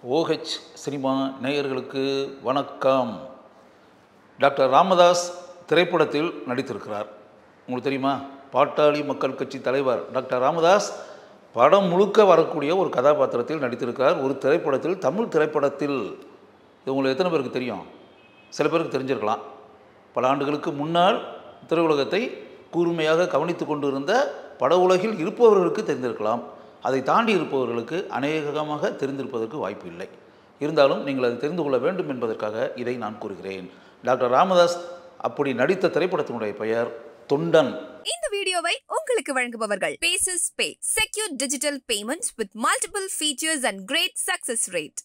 OH cinema நேயர்களுக்கு வணக்கம் doctor Ramadoss திரைப்படத்தில் நடித்திருக்கிறார் உங்களுக்கு தெரியுமா பாட்டாளி மக்கள் கட்சி தலைவர் டாக்டர் ராமதாஸ் படம் முழுக்க வரக்கூடிய ஒரு கதாபாத்திரத்தில் நடித்திருக்கிறார் ஒரு திரைப்படத்தில் தமிழ் திரைப்படத்தில் இது உங்களுக்கு எத்தனை பேருக்கு தெரியும் சில பேருக்கு தெரிஞ்சிருக்கலாம் பல ஆண்டுகளுக்கு முன்னால் திரையுலகத்தை கூர்மையாக கவனித்து கொண்டிருந்த பட உலகில் இருப்பவர்களுக்கு தெரிந்திருக்கலாம் அதை தாண்டி இருப்பவர்களுக்கு அநேகமாக தெரிந்திருப்பதற்கு வாய்ப்பு இல்லை இருந்தாலும் நீங்கள் அதை தெரிந்து கொள்ள வேண்டும் என்பதற்காக இதை நான் கூறுகிறேன் டாக்டர் ராமதாஸ் அப்படி நடித்த திரைப்படத்தினுடைய பெயர் தொண்டன் இந்த வீடியோவை உங்களுக்கு வழங்குபவர்கள் paces pay secure digital payments with multiple features and great success rate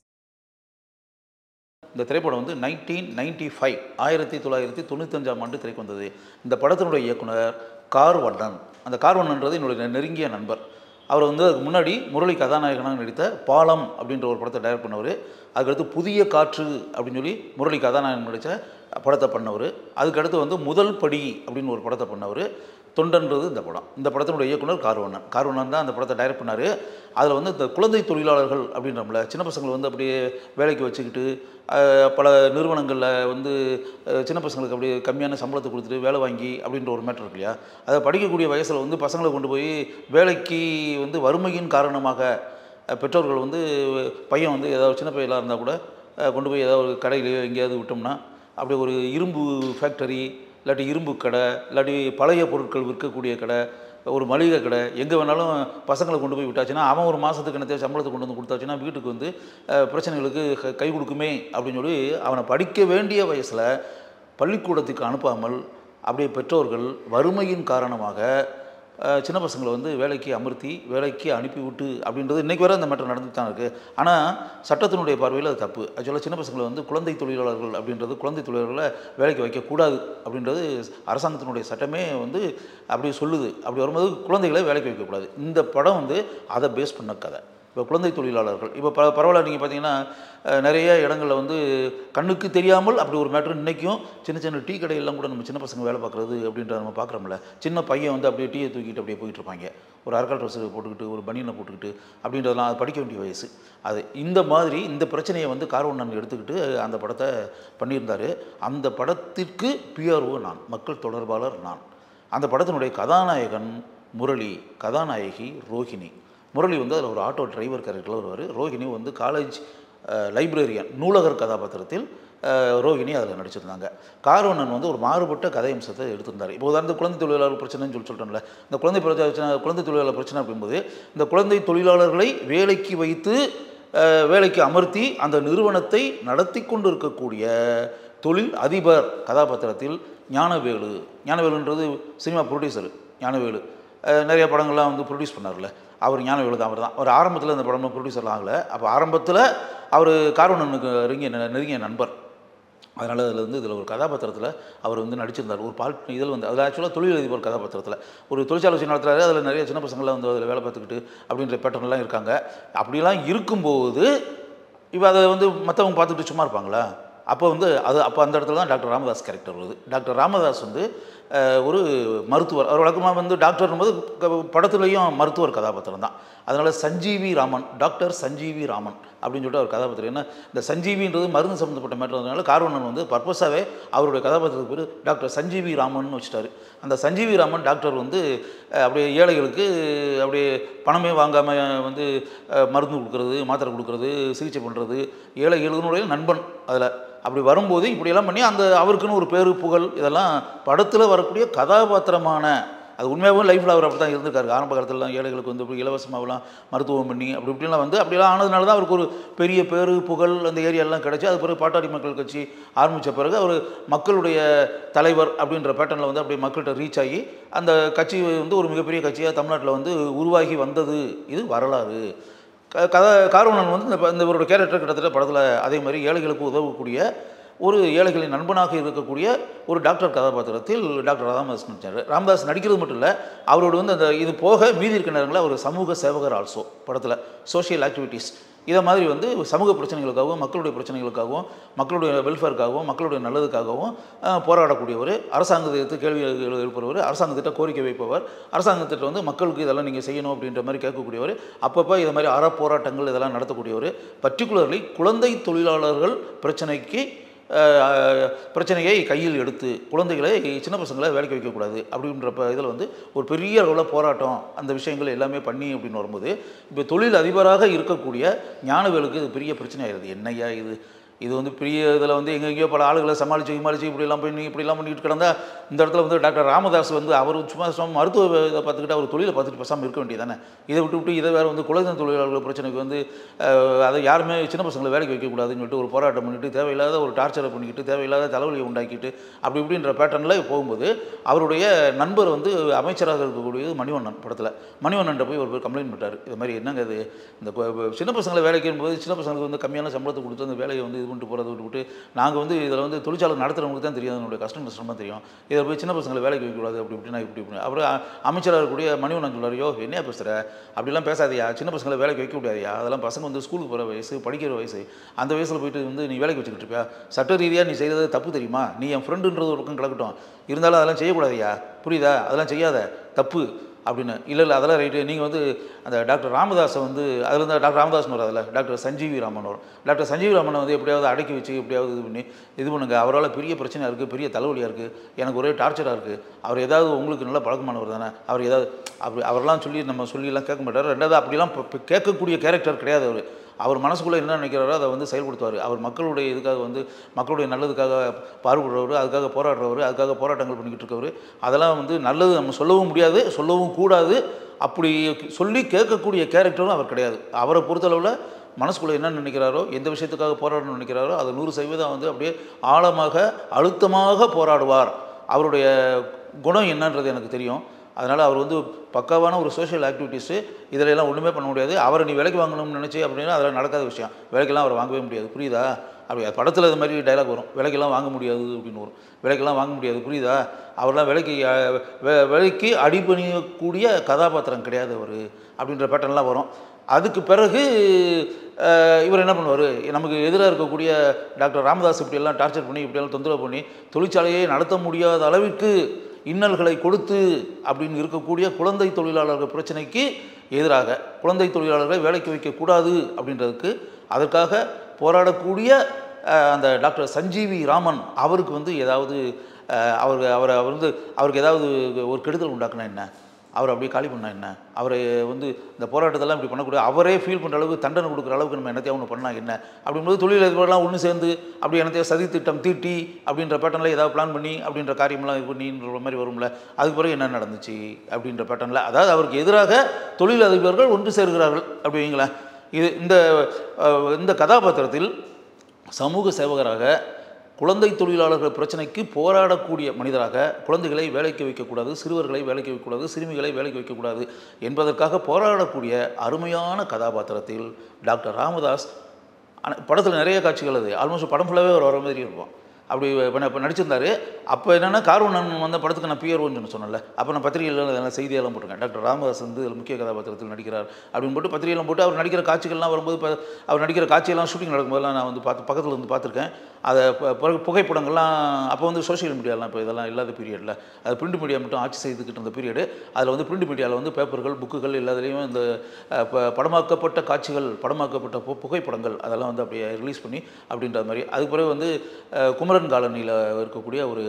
இந்த திரைப்படம் வந்து நைன்டீன் நைன்டி ஃபைவ் ஆயிரத்தி தொள்ளாயிரத்தி தொண்ணூத்தஞ்சாம் ஆண்டு திரைக்கு வந்தது இந்த படத்தினுடைய இயக்குனர் கார்வண்ணன் அந்த கார்வண்ணன்றது என்னுடைய நெருங்கிய நண்பர் அவர் வந்து அதுக்கு முன்னாடி முரளி கதாநாயகனாக நடித்த பாலம் அப்படின்ற ஒரு படத்தை டைரக்ட் பண்ணவர் அதுக்கடுத்து புதிய காற்று அப்படின்னு சொல்லி முரளி கதாநாயகன் நடித்த படத்தை பண்ணவர் அதுக்கடுத்து வந்து முதல் படி அப்படின்னு ஒரு படத்தை பண்ணவர் தொண்டன்றது இந்த படம் இந்த படத்தினுடைய இயக்குனர் கார்வண்ணன் கார்வண்ணன் தான் அந்த படத்தை டைரக்ட் பண்ணார் அதில் வந்து இந்த குழந்தை தொழிலாளர்கள் அப்படின்றோம்ல சின்ன பசங்களை வந்து அப்படியே வேலைக்கு வச்சுக்கிட்டு அஹ், பல நிறுவனங்களில் வந்து அஹ், சின்ன பசங்களுக்கு அப்படியே கம்மியான சம்பளத்தை கொடுத்துட்டு வேலை வாங்கி அப்படின்ற ஒரு மேட்டர் இருக்கு இல்லையா அதை படிக்கக்கூடிய வயசில் வந்து பசங்களை கொண்டு போய் வேலைக்கு வந்து வறுமையின் காரணமாக அஹ், பெற்றோர்கள் வந்து பையன் வந்து ஏதாவது சின்ன பையலாக இருந்தால் கூட அஹ், கொண்டு போய் ஏதாவது ஒரு கடையிலையோ எங்கேயாவது விட்டோம்னா அப்படி ஒரு இரும்பு ஃபேக்டரி இல்லாட்டி இரும்பு கடை இல்லாட்டி பழைய பொருட்கள் விற்கக்கூடிய கடை ஒரு மளிகை கடை எங்கே வேணாலும் பசங்களை கொண்டு போய் விட்டாச்சுன்னா அவன் ஒரு மாதத்துக்கு என்ன தேவை சம்பளத்தை கொண்டு வந்து கொடுத்தாச்சுன்னா வீட்டுக்கு வந்து அஹ், பிரச்சனைகளுக்கு க- கை கொடுக்குமே அப்படின்னு சொல்லி அவனை படிக்க வேண்டிய வயசில் பள்ளிக்கூடத்துக்கு அனுப்பாமல் அப்படியே பெற்றோர்கள் வறுமையின் காரணமாக அஹ், சின்ன பசங்களை வந்து வேலைக்கு அமர்த்தி வேலைக்கு அனுப்பிவிட்டு அப்படின்றது இன்றைக்கி வரை அந்த மேட்டர் நடந்துட்டு தான் இருக்குது ஆனால் சட்டத்தினுடைய பார்வையில் அது தப்பு ஆக்சுவலாக சின்ன பசங்களை வந்து குழந்தை தொழிலாளர்கள் அப்படின்றது குழந்தை தொழிலாளர்களை வேலைக்கு வைக்கக்கூடாது அப்படின்றது அரசாங்கத்தினுடைய சட்டமே வந்து அப்படி சொல்லுது அப்படி வரும்போது குழந்தைகளை வேலைக்கு வைக்கக்கூடாது இந்த படம் வந்து அதை பேஸ் பண்ண கதை இப்போ குழந்தை தொழிலாளர்கள் இப்போ ப பரவாயில்ல நீங்கள் பார்த்தீங்கன்னா அஹ், நிறைய இடங்களில் வந்து கண்ணுக்கு தெரியாமல் அப்படி ஒரு மேட்ரு இன்றைக்கும் சின்ன சின்ன டீ கடையெல்லாம் கூட நம்ம சின்ன பசங்க வேலை பார்க்குறது அப்படின்றத நம்ம பார்க்குறோம்ல சின்ன பையன் வந்து அப்படியே டீயை தூக்கிட்டு அப்படியே போயிட்டு இருப்பாங்க ஒரு அர்க்கால் ட்ரெஸ் போட்டுக்கிட்டு ஒரு பனியனை போட்டுக்கிட்டு அப்படின்றதெல்லாம் அது படிக்க வேண்டிய வயசு அது இந்த மாதிரி இந்த பிரச்சனையை வந்து கார்வண்ணன் எடுத்துக்கிட்டு அந்த படத்தை பண்ணியிருந்தார் அந்த படத்திற்கு பிஆர்ஓ நான் மக்கள் தொடர்பாளர் நான் அந்த படத்தினுடைய கதாநாயகன் முரளி கதாநாயகி ரோஹிணி முரளி வந்து அதில் ஒரு ஆட்டோ டிரைவர் கேரக்டரில் வருவார் ரோஹிணி வந்து காலேஜ் லைப்ரரியன் நூலகர் கதாபாத்திரத்தில் அஹ், ரோஹிணி அதில் நடிச்சிருந்தாங்க கார்வண்ணன் வந்து ஒரு மாறுபட்ட கதை அம்சத்தை எடுத்திருந்தார் இப்போ உதாரணத்து குழந்தை தொழிலாளர் பிரச்சனைன்னு சொல்லி சொல்லிட்டோம்ல இந்த குழந்தை பிரச்சனை குழந்தை தொழிலாளர் பிரச்சனை அப்படிங்கும்போது இந்த குழந்தை தொழிலாளர்களை வேலைக்கு வைத்து அஹ், வேலைக்கு அமர்த்தி அந்த நிறுவனத்தை நடத்தி கொண்டு இருக்கக்கூடிய தொழில் அதிபர் கதாபாத்திரத்தில் ஞானவேலு ஞானவேலுன்றது சினிமா ப்ரொடியூசர் ஞானவேலு அஹ் நிறைய படங்கள்லாம் வந்து ப்ரொடியூஸ் பண்ணார்ல அவர் ஞானவேலு தான் அவர் தான் அவர் ஆரம்பத்தில் அந்த படம் ப்ரொடியூசர்லாம் ஆகலை அப்போ ஆரம்பத்தில் அவர் கார்வண்ணனுக்கு நெருங்கிய நெருங்கிய நண்பர் அதனால் அதில் வந்து இதில் ஒரு கதாபாத்திரத்தில் அவர் வந்து நடிச்சிருந்தார் ஒரு பால் இதில் வந்து அதில் ஆக்சுவலாக தொழிலதிபர் கதாபாத்திரத்தில் ஒரு தொழிற்சாலை வச்சு நடத்துறாரு அதில் நிறைய சின்ன பசங்களாம் வந்து அதில் வேலை பார்த்துக்கிட்டு அப்படின்ற பேட்டர்ன்லாம் இருக்காங்க அப்படிலாம் இருக்கும்போது இப்போ அதை வந்து மற்றவங்க பார்த்துட்டு சும்மா இருப்பாங்களா அப்போ வந்து அது அப்போ அந்த இடத்துல தான் டாக்டர் ராமதாஸ் கேரக்டர் வருது டாக்டர் ராமதாஸ் வந்து அஹ், ஒரு மருத்துவர் அவர் வழக்கமாக வந்து டாக்டர்னும் போது க- படத்துலையும் மருத்துவர் கதாபாத்திரம் தான் அதனால் சஞ்சீவி ராமன் டாக்டர் சஞ்சீவி ராமன் அப்படின்னு சொல்லிட்டு அவர் கதாபாத்திரம் ஏன்னா இந்த சஞ்சீவின்றது மருந்து சம்மந்தப்பட்ட மேட்டர்னால கார்வண்ணன் வந்து பர்பஸாகவே அவருடைய கதாபாத்திரத்துக்கு பேர் டாக்டர் சஞ்சீவி ராமன் வச்சுட்டாரு அந்த சஞ்சீவி ராமன் டாக்டர் வந்து அஹ், அப்படியே ஏழைகளுக்கு அப்படியே பணமே வாங்காமல் வந்து அஹ், மருந்து கொடுக்கறது மாத்திரை கொடுக்கறது சிகிச்சை பண்ணுறது ஏழைகளுடைய நண்பன் அதில் அப்படி வரும்போது இப்படியெல்லாம் பண்ணி அந்த அவருக்குன்னு ஒரு பேரு புகழ் இதெல்லாம் படத்தில் வரக்கூடிய கதாபாத்திரமான அது உண்மையாகவும் லைஃப்பில் அவர் அப்படி தான் இருந்திருக்காரு ஆரம்ப காலத்துலலாம் ஏழைகளுக்கு வந்து இப்படி இலவசமாகலாம் மருத்துவம் பண்ணி அப்படி இப்படிலாம் வந்து அப்படிலாம் ஆனதுனால தான் அவருக்கு ஒரு பெரிய பேரு புகழ் அந்த ஏரியாலாம் கிடச்சி அது பிறகு பாட்டாளி மக்கள் கட்சி ஆரம்பித்த பிறகு அவர் மக்களுடைய தலைவர் அப்படின்ற பேட்டர்னில் வந்து அப்படியே மக்கள்கிட்ட ரீச் ஆகி அந்த கட்சி வந்து ஒரு மிகப்பெரிய கட்சியாக தமிழ்நாட்டில் வந்து உருவாகி வந்தது இது வரலாறு க கதை கார்வணன் வந்து இந்த ப- இந்த இவரோட கேரக்டர் கிட்டத்தட்ட படத்தில் அதே மாதிரி ஏழைகளுக்கு உதவக்கூடிய ஒரு ஏழைகளின் நண்பனாக இருக்கக்கூடிய ஒரு டாக்டர் கதாபாத்திரத்தில் டாக்டர் ராமதாஸ் நடிச்சார் ராமதாஸ் நடிக்கிறது மட்டும் இல்லை அவரோட வந்து அந்த இது போக மீதி இருக்க நேரங்களில் அவர் சமூக சேவகர் ஆல்சோ படத்தில் சோஷியல் ஆக்டிவிட்டீஸ் இதை மாதிரி வந்து சமூக பிரச்சனைகளுக்காகவும் மக்களுடைய பிரச்சனைகளுக்காகவும் மக்களுடைய வெல்ஃபேருக்காகவும் மக்களுடைய நல்லதுக்காகவும் அஹ், போராடக்கூடியவர் அரசாங்கத்தை எடுத்து கேள்வி எழு- எழுப்புறவர் அரசாங்கத்திட்ட கோரிக்கை வைப்பவர் அரசாங்கத்திட்ட வந்து மக்களுக்கு இதெல்லாம் நீங்கள் செய்யணும் அப்படின்ற மாதிரி கேட்கக்கூடியவர் அப்பப்போ இது மாதிரி அறப்போராட்டங்கள் இதெல்லாம் நடத்தக்கூடியவர் பர்டிகுலர்லி குழந்தை தொழிலாளர்கள் பிரச்சனைக்கு அஹ், பிரச்சனையை கையில் எடுத்து குழந்தைகளை சின்ன பசங்களை வேலைக்கு வைக்கக்கூடாது அப்படின்ற இதில் வந்து ஒரு பெரிய அளவில் போராட்டம் அந்த விஷயங்கள் எல்லாமே பண்ணி அப்படின்னு வரும்போது இப்போ தொழில் அதிபராக இருக்கக்கூடிய ஞானவேலுக்கு இது பெரிய பிரச்சனை ஆயிடுது என்னய்யா இது இது வந்து பெரிய இதில் வந்து எங்கெங்கேயோ பல ஆளுகளை சமாளித்து சமாளித்து இப்படிலாம் பண்ணி இப்படிலாம் பண்ணிட்டு கிடந்தா இந்த இடத்துல வந்து டாக்டர் ராமதாஸ் வந்து அவர் சும்மா சும்மா மருத்துவ இதை பார்த்துக்கிட்டு அவர் தொழிலை பார்த்துட்டு பேசாமல் இருக்க வேண்டியதானே இதை விட்டு விட்டு இதை வேறு வந்து குழந்தை தொழிலாளர்கள் பிரச்சனைக்கு வந்து அஹ், அதை யாருமே சின்ன பசங்களை வேலைக்கு வைக்கக்கூடாதுன்னு சொல்லிட்டு ஒரு போராட்டம் பண்ணிட்டு தேவையில்லாத ஒரு டார்ச்சரை பண்ணிக்கிட்டு தேவையில்லாத தலைவலியை உண்டாக்கிட்டு அப்படி இப்படின்ற பேட்டர்னில் போகும்போது அவருடைய நண்பர் வந்து அமைச்சராக இருக்கக்கூடியது மணிவண்ணன் படத்தில் மணிவண்ணன்ட்ட போய் ஒரு பேர் கம்ப்ளைண்ட் பண்ணிட்டார் இது மாதிரி என்னங்க இது இந்த கொ- கொ- சின்ன பசங்களை வேலைக்கு போது சின்ன பசங்களுக்கு வந்து கம்மியான சம்பளத்தை கொடுத்து அந்த வேலையை வந்து இது பண்ணிட்டு போகிறத விட்டு விட்டு நாங்கள் வந்து இதில் வந்து தொழிற்சாலை நடத்துகிறவங்களுக்கு தான் தெரியும் அதனுடைய கஷ்டம் நஷ்டமாக தெரியும் இதில் போய் சின்ன பசங்களை வேலைக்கு வைக்கக்கூடாது அப்படி இப்படின்னா இப்படி இப்படி அப்புறம் அ- அமைச்சராக இருக்கக்கூடிய மணிவண்ணன் சொல்றாரு யோ என்ன பேசுகிற அப்படிலாம் பேசாதயா சின்ன பசங்களை வேலைக்கு வைக்க முடியாதுயா அதெல்லாம் பசங்க வந்து ஸ்கூலுக்கு போகிற வயசு படிக்கிற வயசு அந்த வயசில் போயிட்டு வந்து நீ வேலைக்கு வச்சுக்கிட்டு இருப்பியா சட்ட ரீதியாக நீ செய்கிறது தப்பு தெரியுமா நீ என் ஃப்ரெண்டுன்றது ஒரு பக்கம் கிடக்கட்டும் இருந்தாலும் அதெல்லாம் செய்யக்கூடாதுயா புரியுதா அதெல்லாம் செய்யாத தப்பு அப்படின்னு இல்லை இல்லை அதெல்லாம் ரைட்டு நீங்கள் வந்து அந்த டாக்டர் ராமதாஸை வந்து அதில் வந்து டாக்டர் ராமதாஸ்னு வராதுல்ல டாக்டர் சஞ்சீவி ராமன் வரும் டாக்டர் சஞ்சீவி ராமனை வந்து எப்படியாவது அடக்கி வச்சு எப்படியாவது இது பண்ணி இது பண்ணுங்க அவரால் பெரிய பிரச்சனையாக இருக்குது பெரிய தலைவலியாக இருக்குது எனக்கு ஒரே டார்ச்சராக இருக்குது அவர் ஏதாவது உங்களுக்கு நல்ல பழக்கமானவர் தானே அவர் ஏதாவது அப்படி அவரெல்லாம் சொல்லி நம்ம சொல்லிலாம் கேட்க மாட்டார் ரெண்டாவது அப்படிலாம் ப- ப- கேட்கக்கூடிய கேரக்டர் கிடையாது அவர் அவர் மனசுக்குள்ளே என்ன நினைக்கிறாரோ அதை வந்து செயல்படுத்துவார் அவர் மக்களுடைய இதுக்காக வந்து மக்களுடைய நல்லதுக்காக பாடுபடுறவர் அதுக்காக போராடுறவர் அதுக்காக போராட்டங்கள் பண்ணிக்கிட்டு இருக்கவர் அதெல்லாம் வந்து நல்லது நம்ம சொல்லவும் முடியாது சொல்லவும் கூடாது அப்படி சொல்லி கேட்கக்கூடிய கேரக்டரும் அவர் கிடையாது அவரை பொறுத்தளவில் மனசுக்குள்ளே என்ன நினைக்கிறாரோ எந்த விஷயத்துக்காக போராடணும்னு நினைக்கிறாரோ அதை நூறு சதவீதம் வந்து அப்படியே ஆழமாக அழுத்தமாக போராடுவார் அவருடைய குணம் என்னன்றது எனக்கு தெரியும் அதனால் அவர் வந்து பக்காவான ஒரு சோஷியல் ஆக்டிவிட்டீஸு இதில் எல்லாம் ஒன்றுமே பண்ண முடியாது அவரை நீ விலைக்கு வாங்கணும்னு நினச்சி அப்படின்னா அதெல்லாம் நடக்காத விஷயம் விலைக்கெல்லாம் அவர் வாங்கவே முடியாது புரியுதா அப்படி படத்தில் இது மாதிரி டைலாக் வரும் விலைக்கெல்லாம் வாங்க முடியாது அப்படின்னு வரும் விலைக்கெல்லாம் வாங்க முடியாது புரியுதா அவர்லாம் விலைக்கு அஹ், வெ- விலைக்கு அடிபணியக்கூடிய கதாபாத்திரம் கிடையாது அவர் அப்படின்ற பேட்டர்ன்லாம் வரும் அதுக்கு பிறகு அஹ், இவர் என்ன பண்ணுவார் நமக்கு எதிராக இருக்கக்கூடிய டாக்டர் ராமதாஸ் இப்படியெல்லாம் டார்ச்சர் பண்ணி இப்படியெல்லாம் தொந்தரவு பண்ணி தொழிற்சாலையை நடத்த முடியாத அளவிற்கு இன்னல்களை கொடுத்து அப்படின்னு இருக்கக்கூடிய குழந்தை தொழிலாளர்கள் பிரச்சனைக்கு எதிராக குழந்தை தொழிலாளர்களை வேலைக்கு வைக்கக்கூடாது அப்படின்றதுக்கு அதற்காக போராடக்கூடிய அஹ், அந்த டாக்டர் சஞ்சீவி ராமன் அவருக்கு வந்து ஏதாவது அஹ், அவர் அவரை அவர் வந்து அவருக்கு ஏதாவது ஒரு கெடுதல் உண்டாக்குனா என்ன அவர் அப்படியே காலி பண்ணா என்ன அவரை வந்து இந்த போராட்டத்தெல்லாம் இப்படி பண்ணக்கூடிய அவரே ஃபீல் பண்ணுற அளவுக்கு தண்டனை கொடுக்குற அளவுக்கு நம்ம என்னத்தையும் ஒன்று பண்ணால் என்ன அப்படிங்கும்போது தொழிலதிபர்லாம் ஒன்று சேர்ந்து அப்படி என்னத்தையும் சதி திட்டம் தீட்டி அப்படின்ற பேட்டர்னில் ஏதாவது பிளான் பண்ணி அப்படின்ற காரியமெல்லாம் இது பண்ணின்ற மாதிரி வரும்ல அதுக்கு பிறகு என்ன நடந்துச்சு அப்படின்ற பேட்டர்னில் அதாவது அவருக்கு எதிராக தொழிலதிபர்கள் ஒன்று சேர்கிறார்கள் அப்படி வைங்களேன் இது இந்த அஹ், இந்த கதாபாத்திரத்தில் சமூக சேவகராக குழந்தை தொழிலாளர்கள் பிரச்சனைக்கு போராடக்கூடிய மனிதராக குழந்தைகளை வேலைக்கு வைக்கக்கூடாது சிறுவர்களை வேலைக்கு வைக்கக்கூடாது சிறுமிகளை வேலைக்கு வைக்கக்கூடாது என்பதற்காக போராடக்கூடிய அருமையான கதாபாத்திரத்தில் டாக்டர் ராமதாஸ் படத்தில் நிறைய காட்சிகள் அது ஆல்மோஸ்ட் படம் ஃபுல்லாகவே ஒரு வர மாதிரி இருக்கும் அப்படி இப்போ இப்போ நடிச்சிருந்தாரு அப்போ என்னென்னா கார்வனன் வந்த படத்துக்கு நான் பியர்வோன்னு சொன்னேன்ல அப்போ நான் பத்திரிகையில் அதெல்லாம் செய்தியெல்லாம் போட்டிருக்கேன் டாக்டர் ராமதாஸ் வந்து இதில் முக்கிய கதாபாத்திரத்தில் நடிக்கிறார் அப்படின்னு போட்டு பத்திரிகையெல்லாம் போட்டு அவர் நடிக்கிற காட்சிகள்லாம் வரும்போது இப்போ அவர் நடிக்கிற காட்சியெல்லாம் ஷூட்டிங் நடக்கும்போதெல்லாம் நான் வந்து பார்த்து பக்கத்தில் வந்து பார்த்துருக்கேன் அதை ப- பிறகு புகைப்படங்கள்லாம் அப்போ வந்து சோஷியல் மீடியாலாம் இப்போ இதெல்லாம் இல்லாத பீரியடில் அது பிரிண்ட் மீடியா மட்டும் ஆட்சி செய்துக்கிட்டு இருந்த பீரியடு அதில் வந்து பிரிண்ட் மீடியாவில் வந்து பேப்பர்கள் புக்குகள் எல்லாத்துலேயும் இந்த அஹ், ப- படமாக்கப்பட்ட காட்சிகள் படமாக்கப்பட்ட பு- புகைப்படங்கள் அதெல்லாம் வந்து அப்படியே ரிலீஸ் பண்ணி அப்படின்ற மாதிரி அதுக்கு பிறகு வந்து அஹ், குமரன் காலனியில் இருக்கக்கூடிய ஒரு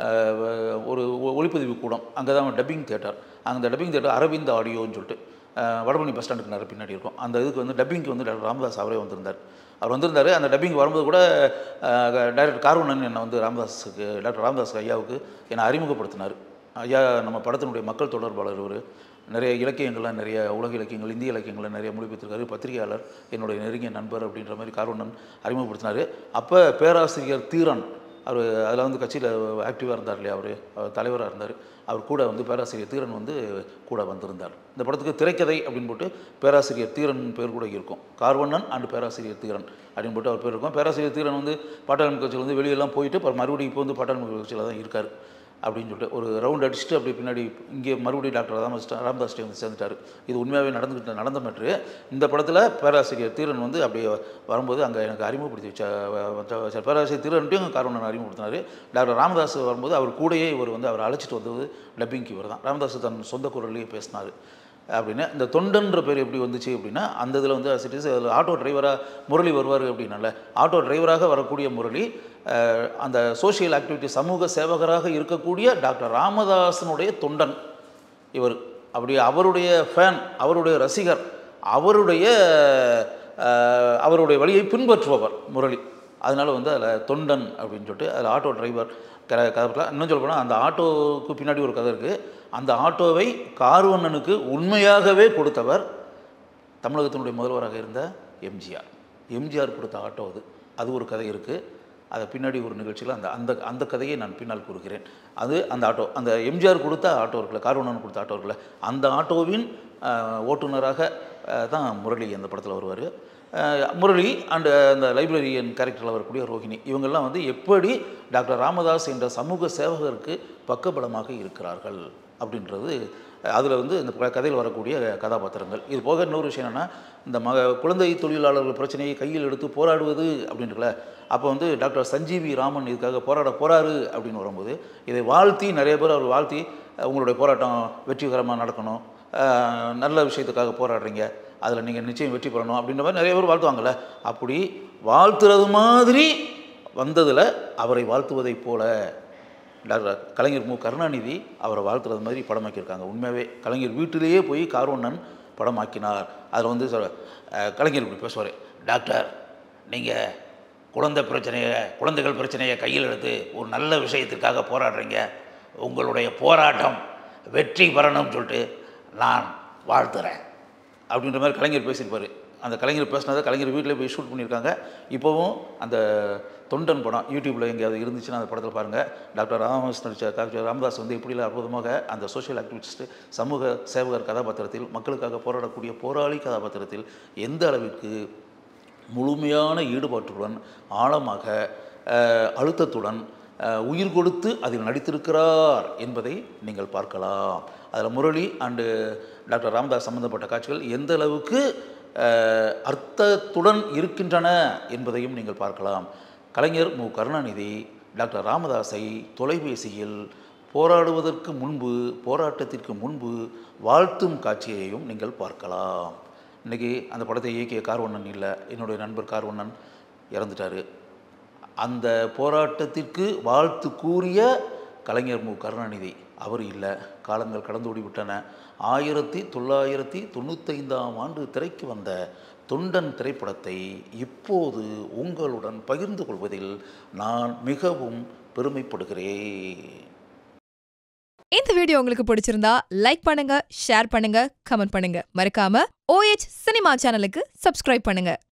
அஹ், ஒரு ஒ- ஒளிப்பதிவு கூடம் அங்கே தான் டப்பிங் தேட்டர் அந்த டப்பிங் தேட்டர் அரவிந்த் ஆடியோன்னு சொல்லிட்டு அஹ், வடபழனி பஸ் ஸ்டாண்டுக்கு நேரம் பின்னாடி இருக்கும் அந்த இதுக்கு வந்து டப்பிங்க்கு வந்து டாக்டர் ராமதாஸ் அவரே வந்திருந்தார் அவர் வந்திருந்தார் அந்த டப்பிங் வரும்போது கூட டைரக்டர் கார்வனன் என்னை வந்து ராமதாஸுக்கு டாக்டர் ராமதாஸ் ஐயாவுக்கு என்னை அறிமுகப்படுத்தினார் ஐயா நம்ம படத்தினுடைய மக்கள் தொடர்பாளர் இவர் நிறைய இலக்கியங்கள்லாம் நிறைய உலக இலக்கியங்கள் இந்திய இலக்கியங்களை நிறைய மொழிபெற்றிருக்காரு பத்திரிகையாளர் என்னுடைய நெருங்கிய நண்பர் அப்படின்ற மாதிரி கார்வனன் அறிமுகப்படுத்தினார் அப்போ பேராசிரியர் தீரன் அவர் அதில் வந்து கட்சியில் ஆக்டிவாக இருந்தார் இல்லையா அவர் தலைவராக இருந்தார் அவர் கூட வந்து பேராசிரியர் தீரன் வந்து கூட வந்திருந்தார் இந்த படத்துக்கு திரைக்கதை அப்படின்னு போட்டு பேராசிரியர் தீரன் பேர் கூட இருக்கும் கார்வண்ணன் அண்ட் பேராசிரியர் தீரன் அப்படின்னு போட்டு அவர் பேர் இருக்கும் பேராசிரியர் தீரன் வந்து பாட்டாளி கட்சியில் வந்து வெளியெல்லாம் போயிட்டு அப்புறம் மறுபடியும் இப்போ வந்து பாட்டாளி கட்சியில் தான் இருக்கார் அப்படின்னு சொல்லிட்டு ஒரு ரவுண்ட் அடிச்சுட்டு அப்படியே பின்னாடி இங்கே மறுபடியும் டாக்டர் ராமதாஸ் ராமதாஸ் வந்து சேர்ந்துட்டார் இது உண்மையாகவே நடந்துக்கிட்டு நடந்த மேட்ரு இந்த படத்தில் பேராசிரியர் தீரன் வந்து அப்படியே வரும்போது அங்கே எனக்கு அறிமுகப்படுத்தி வச்ச வச்ச- வச்ச பேராசிரியர் தீரன்ட்டையும் காரணம் அறிமுகப்படுத்தினார் டாக்டர் ராமதாஸ் வரும்போது அவர் கூடயே இவர் வந்து அவர் அழைச்சிட்டு வந்தது டப்பிங்க்கு இவர் தான் ராமதாஸ் தன் சொந்த குரல்லையே பேசினார் அப்படின்னு இந்த தொண்டன்ற பேர் எப்படி வந்துச்சு அப்படின்னா அந்த இதில் வந்து சிட்டிஸ் அதில் ஆட்டோ டிரைவராக முரளி வருவார் அப்படின்னால ஆட்டோ டிரைவராக வரக்கூடிய முரளி அஹ், அந்த சோஷியல் ஆக்டிவிட்டி சமூக சேவகராக இருக்கக்கூடிய டாக்டர் ராமதாசனுடைய தொண்டன் இவர் அப்படி அவருடைய ஃபேன் அவருடைய ரசிகர் அவருடைய அஹ், அவருடைய வழியை பின்பற்றுபவர் முரளி அதனால வந்து அதில் தொண்டன் அப்படின்னு சொல்லிட்டு அதில் ஆட்டோ டிரைவர் க கதை இன்னும் சொல்ல போனால் அந்த ஆட்டோவுக்கு பின்னாடி ஒரு கதை இருக்குது அந்த ஆட்டோவை கார்வண்ணனுக்கு உண்மையாகவே கொடுத்தவர் தமிழகத்தினுடைய முதல்வராக இருந்த எம்ஜிஆர் எம்ஜிஆர் கொடுத்த ஆட்டோ அது அது ஒரு கதை இருக்குது அதை பின்னாடி ஒரு நிகழ்ச்சியில் அந்த அந்த அந்த கதையை நான் பின்னால் கூறுகிறேன் அது அந்த ஆட்டோ அந்த எம்ஜிஆர் கொடுத்த ஆட்டோ இருக்குல்ல கார்வண்ணன் கொடுத்த ஆட்டோ இருக்குல்ல அந்த ஆட்டோவின் அஹ், ஓட்டுநராக அஹ், தான் முரளி அந்த படத்தில் வருவார் முரளி அண்டு அந்த லைப்ரரியன் கேரக்டரில் வரக்கூடிய ரோஹிணி இவங்கெல்லாம் வந்து எப்படி டாக்டர் ராமதாஸ் என்ற சமூக சேவகருக்கு பக்கபலமாக இருக்கிறார்கள் அப்படின்றது அதில் வந்து இந்த க- கதையில் வரக்கூடிய கதாபாத்திரங்கள் இது போக இன்னொரு விஷயம் என்னென்னா இந்த மக குழந்தை தொழிலாளர்கள் பிரச்சனையை கையில் எடுத்து போராடுவது அப்படின்றல அப்போ வந்து டாக்டர் சஞ்சீவி ராமன் இதுக்காக போராட போறாரு அப்படின்னு வரும்போது இதை வாழ்த்தி நிறைய பேர் அவர் வாழ்த்தி அஹ், உங்களுடைய போராட்டம் வெற்றிகரமாக நடக்கணும் அஹ், நல்ல விஷயத்துக்காக போராடுறீங்க அதில் நீங்கள் நிச்சயம் வெற்றி பெறணும் அப்படின்ற மாதிரி நிறைய பேர் வாழ்த்துவாங்கள்ல அப்படி வாழ்த்துறது மாதிரி வந்ததில் அவரை வாழ்த்துவதைப் போல டாக்டர் கலைஞர் மு கருணாநிதி அவரை வாழ்த்துறது மாதிரி படமாக்கியிருக்காங்க உண்மையாகவே கலைஞர் வீட்டிலேயே போய் கார்வண்ணன் படமாக்கினார் அதில் வந்து சொல்ல அஹ், கலைஞர் இப்படி பேசுவார் டாக்டர் நீங்கள் குழந்தை பிரச்சனையை குழந்தைகள் பிரச்சனையை கையில் எடுத்து ஒரு நல்ல விஷயத்துக்காக போராடுறீங்க உங்களுடைய போராட்டம் வெற்றி பெறணும்னு சொல்லிட்டு நான் வாழ்த்துறேன் அப்படின்ற மாதிரி கலைஞர் பேசியிருப்பார் அந்த கலைஞர் பேசினதை கலைஞர் வீட்டில் போய் ஷூட் பண்ணியிருக்காங்க இப்போவும் அந்த தொண்டன் படம் யூடியூப்பில் எங்கேயாவது இருந்துச்சுன்னா அந்த படத்தில் பாருங்கள் டாக்டர் ராமதாஸ் நடித்த டாக்டர் ராமதாஸ் வந்து எப்படிலாம் அற்புதமாக அந்த சோஷியல் ஆக்டிவிஸ்ட் சமூக சேவகர் கதாபாத்திரத்தில் மக்களுக்காக போராடக்கூடிய போராளி கதாபாத்திரத்தில் எந்த அளவிற்கு முழுமையான ஈடுபாட்டுடன் ஆழமாக அஹ், அழுத்தத்துடன் அஹ், உயிர் கொடுத்து அதில் நடித்திருக்கிறார் என்பதை நீங்கள் பார்க்கலாம் அதில் முரளி அண்டு டாக்டர் ராமதாஸ் சம்பந்தப்பட்ட காட்சிகள் எந்த அளவுக்கு அஹ், அர்த்தத்துடன் இருக்கின்றன என்பதையும் நீங்கள் பார்க்கலாம் கலைஞர் மு கருணாநிதி டாக்டர் ராமதாஸை தொலைபேசியில் போராடுவதற்கு முன்பு போராட்டத்திற்கு முன்பு வாழ்த்தும் காட்சியையும் நீங்கள் பார்க்கலாம் இன்றைக்கி அந்த படத்தை இயக்கிய கார்வண்ணன் இல்லை என்னுடைய நண்பர் கார்வண்ணன் இறந்துட்டார் அந்த போராட்டத்திற்கு வாழ்த்து கூறிய கலைஞர் மு கருணாநிதி அவர் இல்லை காலங்கள் கடந்து ஓடிவிட்டன ஆயிரத்தி தொள்ளாயிரத்தி தொண்ணூத்தைந்தாம் ஆண்டு திரைக்கு வந்த தொண்டன் திரைப்படத்தை இப்போது உங்களுடன் பகிர்ந்து கொள்வதில் நான் மிகவும் பெருமைப்படுகிறேன் இந்த வீடியோ உங்களுக்கு பிடிச்சிருந்தா லைக் பண்ணுங்க ஷேர் பண்ணுங்க கமெண்ட் பண்ணுங்க மறக்காம OH சினிமா சேனலுக்கு சப்ஸ்கிரைப் பண்ணுங்க